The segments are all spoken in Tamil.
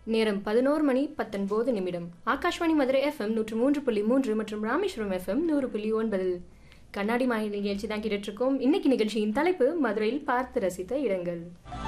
நேரம் பதினோரு மணி பத்தொன்பது நிமிடம் ஆகாஷ்வாணி மதுரை எஃப்எம் நூற்று மூன்று புள்ளி மூன்று மற்றும் ராமேஸ்வரம் எஃப்எம் நூறு புள்ளி ஒன்பதில் கண்ணாடி மாய நிகழ்ச்சி தான் கேட்டுட்டு இருக்கோம் இன்னைக்கு நிகழ்ச்சியின் தலைப்பு மதுரையில் பார்த்து ரசித்த இடங்கள்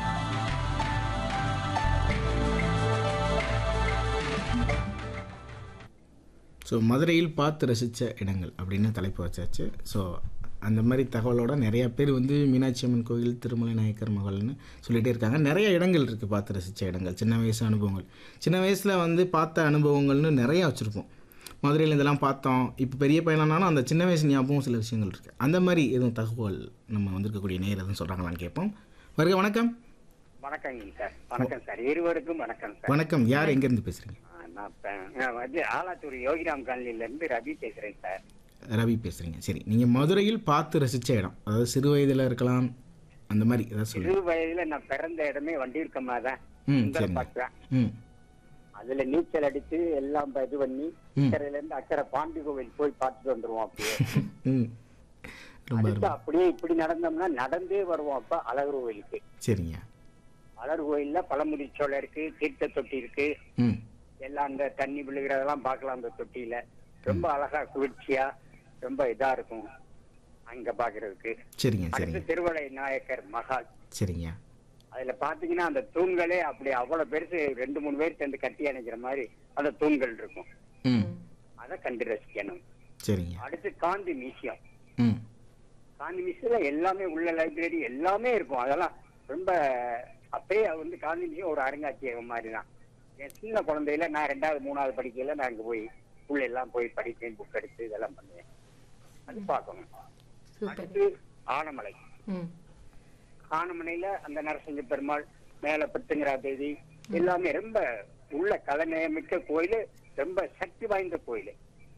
ஸோ மதுரையில் பார்த்து ரசித்த இடங்கள் அப்படின்னு தலைப்பு வச்சாச்சு ஸோ அந்த மாதிரி தகவலோட நிறைய பேர் வந்து மீனாட்சி அம்மன் கோயில் திருமலை நாயக்கர் மகள்னு சொல்லிகிட்டே இருக்காங்க நிறைய இடங்கள் இருக்குது பார்த்து ரசித்த இடங்கள் சின்ன வயசு அனுபவங்கள் சின்ன வயசில் வந்து பார்த்த அனுபவங்கள்னு நிறையா வச்சுருப்போம் மதுரையில் இதெல்லாம் பார்த்தோம் இப்போ பெரிய பையனானாலும் அந்த சின்ன வயசு ஞாபகம் சில விஷயங்கள் இருக்குது அந்த மாதிரி எதுவும் தகவல் நம்ம வந்திருக்கக்கூடிய நேர் எதுவும் சொல்கிறாங்களான்னு கேட்போம் வருக வணக்கம் வணக்கங்க சார் வணக்கம் சார் இருவருக்கும் வணக்கம் சார் வணக்கம் யார் எங்கேருந்து பேசுகிறீங்க ஆ, நான் இப்ப- நான் வந்து ஆலாத்தூர் யோகிராம் காலனில இருந்து ரவி பேசுறேன் சார் ரவி பேசுகிறீங்க சரி நீங்கள் மதுரையில் பார்த்து ரசித்த இடம் அதாவது சிறு வயதில் இருக்கலாம் அந்த மாதிரி ஏதாவது சொல்லுங்கள் சிறு வயதுல நான் பிறந்த இடமே வண்டியிருக்கமா தான் ம் சுந்தர சரிங்க பார்க்கலாம் ம் அதுல நீச்சல் அடிச்சு எல்லாம் இது பண்ணி ம். அக்கறையில இருந்து அக்கறை பாண்டி கோவில் போய் பார்த்துட்டு வந்துருவோம் அப்படியே ம் ரொம்ப அடுத்து அருமை அப்படியே இப்படி நடந்தோம்னா நடந்தே வருவோம் அப்ப அழகர் கோயிலுக்கு சரிங்க அழகர் கோயில்ல பழமுதி சோலை இருக்கு தீர்த்த தொட்டி இருக்கு ம் எல்லாம் அந்த தண்ணி விழுகிறதெல்லாம் பார்க்கலாம் அந்த தொட்டியில ரொம்ப அழகா குளிர்ச்சியா ரொம்ப இதா இருக்கும் அங்க பாக்குறதுக்கு சரிங்க அடுத்து சரிங்க திருவளை நாயக்கர் மகால் சரிங்க அதுல பாத்தீங்கன்னா அந்த தூண்களே அப்படி அவ்வளவு பெருசு ரெண்டு மூணு பேர் சேர்ந்து கட்டி அணைக்கிற மாதிரி அந்த தூண்கள் இருக்கும் ம் அதை கண்டு ரசிக்கணும் சரிங்க அடுத்து காந்தி மியூசியம் ம் காந்தி மியூசியம்ல எல்லாமே உள்ள லைப்ரரி எல்லாமே இருக்கும் அதெல்லாம் ரொம்ப அப்பயே அது வந்து காந்தி மியூசியம் ஒரு அருங்காட்சியகம் மாதிரி தான் என் சின்ன குழந்தையில நான் ரெண்டாவது மூணாவது படிக்கையில நான் அங்க போய் உள்ள எல்லாம் போய் படிப்பேன் புக் எடுத்து இதெல்லாம் பண்ணுவேன் அது பார்க்கணும் சூப்பர் அடுத்து ஆனமலை ம் ஆனமனையில அந்த நரசிங்க பெருமாள் மேல பத்துங்கிற தேதி எல்லாமே ரொம்ப உள்ள கலைநயமிக்க கோயில் ரொம்ப சக்தி வாய்ந்த கோயில்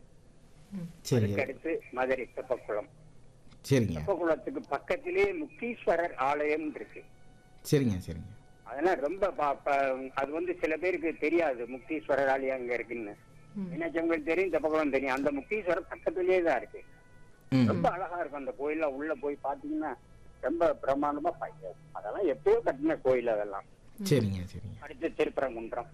சரிங்க அதுக்கு அடுத்து மதுரை தெப்பக்குளம் சரிங்க தெப்பக்குளத்துக்கு பக்கத்திலே முக்தீஸ்வரர் ஆலயம் இருக்கு சரிங்க சரிங்க அதெல்லாம் ரொம்ப பா- ப- அது வந்து சில பேருக்கு தெரியாது முக்தீஸ்வரர் ஆலயம் அங்க இருக்குன்னு ம். மீனாட்சியம்மன் தெரியும் தெப்பக்குளம் தெரியும் அந்த முக்தீஸ்வரர் பக்கத்திலேயே தான் இருக்கு ம் ரொம்ப அழகா இருக்கும் அந்த கோயில்ல உள்ள போய் பாத்தீங்கன்னா ரொம்ப பிரமாண்டமா பாய்க்காது அதெல்லாம் எப்பயோ கட்டின கோயில் அதெல்லாம் சரிங்க சரிங்க அடுத்து திருப்பரங்குன்றம்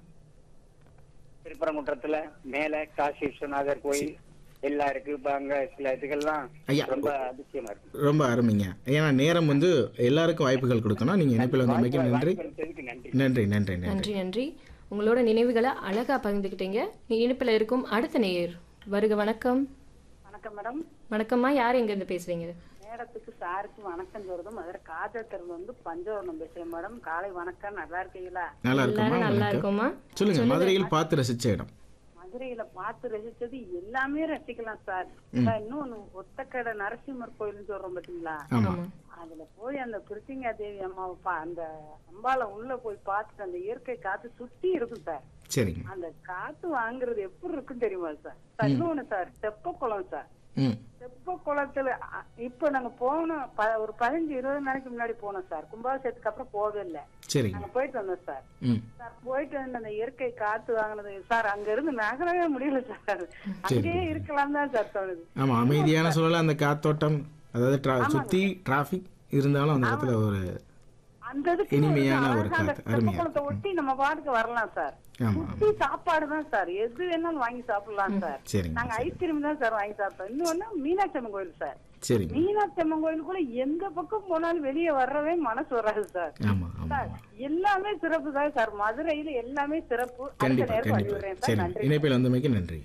திருப்பரங்குன்றத்துல மேல காசி விஸ்வநாதர் கோயில் எல்லாம் இருக்கு இப்ப அங்க சில இதுகள்லாம் ஐயா. ரொம்ப அதிசயமா இருக்கு ரொம்ப அருமைங்க ஏன்னா நேரம் வந்து எல்லாருக்கும் வாய்ப்புகள் கொடுக்கணும் நீங்கள் இணைப்பில் வந்தமைக்கு நன்றி வாய்ப்பு அளித்ததுக்கு நன்றி நன்றி நன்றி நன்றி நன்றி நன்றி உங்களோட நினைவுகளை அழகா பகிர்ந்துக்கிட்டீங்க இணைப்பில் இருக்கும் அடுத்த நேயர் வருக வணக்கம் வணக்கம் மேடம் வணக்கம்மா யார் எங்கேருந்து பேசுறீங்க மேடத்துக்கு சாருக்கு வணக்கம் சொல்றது மதுரை காஜாத்திரம் வந்து பஞ்சவரணம் பேசுறேன் மேடம் காலை வணக்கம் நல்லா இருக்கீங்களா நல்லா இருக்குமா எல்லாரும் நல்லா வணக்கம் இருக்கோமா சொல்லுங்க மதுரையில் பார்த்து ரசித்த இடம் மதுரையில பார்த்து ரசிச்சது எல்லாமே ரசிக்கலாம் சார் சார், இன்னொன்னு ஒத்தக்கடை நரசிம்மர் கோயில்னு சொல்றோம் பாத்தீங்களா ஆமாம் அதுல போய் அந்த கிருத்திங்கா தேவி அம்மாவை பா- அந்த அம்பால உள்ள போய் பார்த்துட்டு அந்த இயற்கை காத்து சுத்தி இருக்கும் சார் சரிங்க அந்த காத்து வாங்குறது எப்படி இருக்கும் தெரியுமா சார் சார், இன்னொன்னு சார் தெப்ப குளம் சார் ம் தெப்ப குளத்துல அ- இப்ப நாங்க போனோம் ப- ஒரு பதினஞ்சு இருபது நாளைக்கு முன்னாடி போனோம் சார் கும்பாபிஷேகத்துக்கு அப்புறம் போகவே இல்லை சரிங்க நாங்க போயிட்டு வந்தோம் சார் ம் சார் போயிட்டு வந்து அந்த இயற்கை காத்து வாங்கினது சார் அங்க இருந்து நகரவே முடியல சார் அங்கேயே இருக்கலாம் தான் சார் தோணுது ஆமாம் அமைதியான சூழல் அந்த காத்தோட்டம் அதாவது ட்ரா சுற்றி டிராஃபிக் இருந்தாலும் அந்த இடத்துல ஒரு அந்த இதுக்கு இனிமையான ஒரு அழகா அந்த காத்து, தெப்ப அருமையா குளத்தை ஒட்டி நம்ம பாட்டுக்கு வரலாம் சார் ஆமாம் சுத்தி சாப்பாடு தான் சார் எது வேணாலும் வாங்கி சாப்பிடலாம் சார் சரிங்க நாங்க ஐஸ்கிரீம் தான் சார் வாங்கி சாப்பிட்டோம் இன்னொன்னு மீனாட்சி அம்மன் கோயில் சார் சரிங்க மீனாட்சி அம்மன் கோயிலுக்குள்ள எந்த பக்கம் போனாலும் வெளியே வர்றவே மனசு வராது சார் ஆமாம் ஆமாம் சார் எல்லாமே சிறப்பு தான் சார் மதுரையில எல்லாமே சிறப்பு அடுத்த கண்டிப்பாக நேரம் கண்டிப்பாக பதிவிடுறேன் சார் சரிங்க நன்றி இணைப்பில் வந்தமைக்கு நன்றி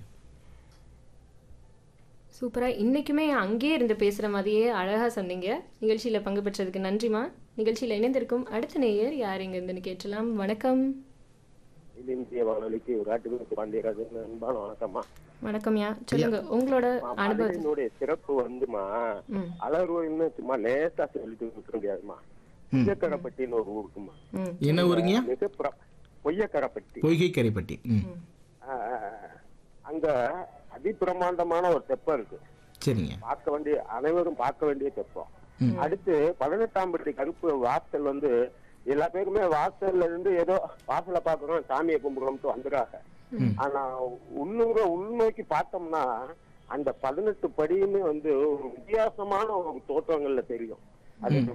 சூப்பரா இன்னைக்குமே அங்கேயே இருந்து பேசுற மாதிரியே அழகா சொன்னீங்க நிகழ்ச்சியில பங்கு பெற்றதுக்கு நன்றிமா நிகழ்ச்சியில இணைந்திருக்கும் அடுத்த நேயர் யார் எங்க இருந்துன்னு கேட்டலாம் வணக்கம் இது இந்திய வானொலிக்கு விராட்டுக்கு பாண்டியராஜன் அன்பான வணக்கம்மா வணக்கம்யா சொல்லுங்க உங்களோட அனுபவம் மதுரையினுடைய சிறப்பு வந்துமா ம் அலர்வோயின்னு சும்மா லேசா சொல்லிட்டு இருக்க முடியாதுமா பொய்யக்கரைப்பட்டின்னு ஒரு ஊருக்குமா ம் என்ன ஊருங்க மிக பிர பொய்யக்கரைப்பட்டி பொய்கை கரைப்பட்டி ம் ஆ, ஆ, ஆ. அங்க அதிபிரமாண்டமான ஒரு தெப்பம் இருக்கு சரிங்க பார்க்க வேண்டிய அனைவரும் பார்க்க வேண்டிய தெப்பம் அடுத்து பதினெட்டாம் பட்டி கருப்பு வாசல் வந்து எல்லா பேருக்குமே வாசல்ல இருந்து ஏதோ வாசலை பாக்குறோம் சாமியை கும்பிடுறோம்ட்டு வந்துடுறாங்க ஆனா உள்ளூர உள்நோக்கி பார்த்தோம்னா அந்த பதினெட்டு படியுமே வந்து ஒரு வித்தியாசமான ஒரு தோற்றங்கள்ல தெரியும் அது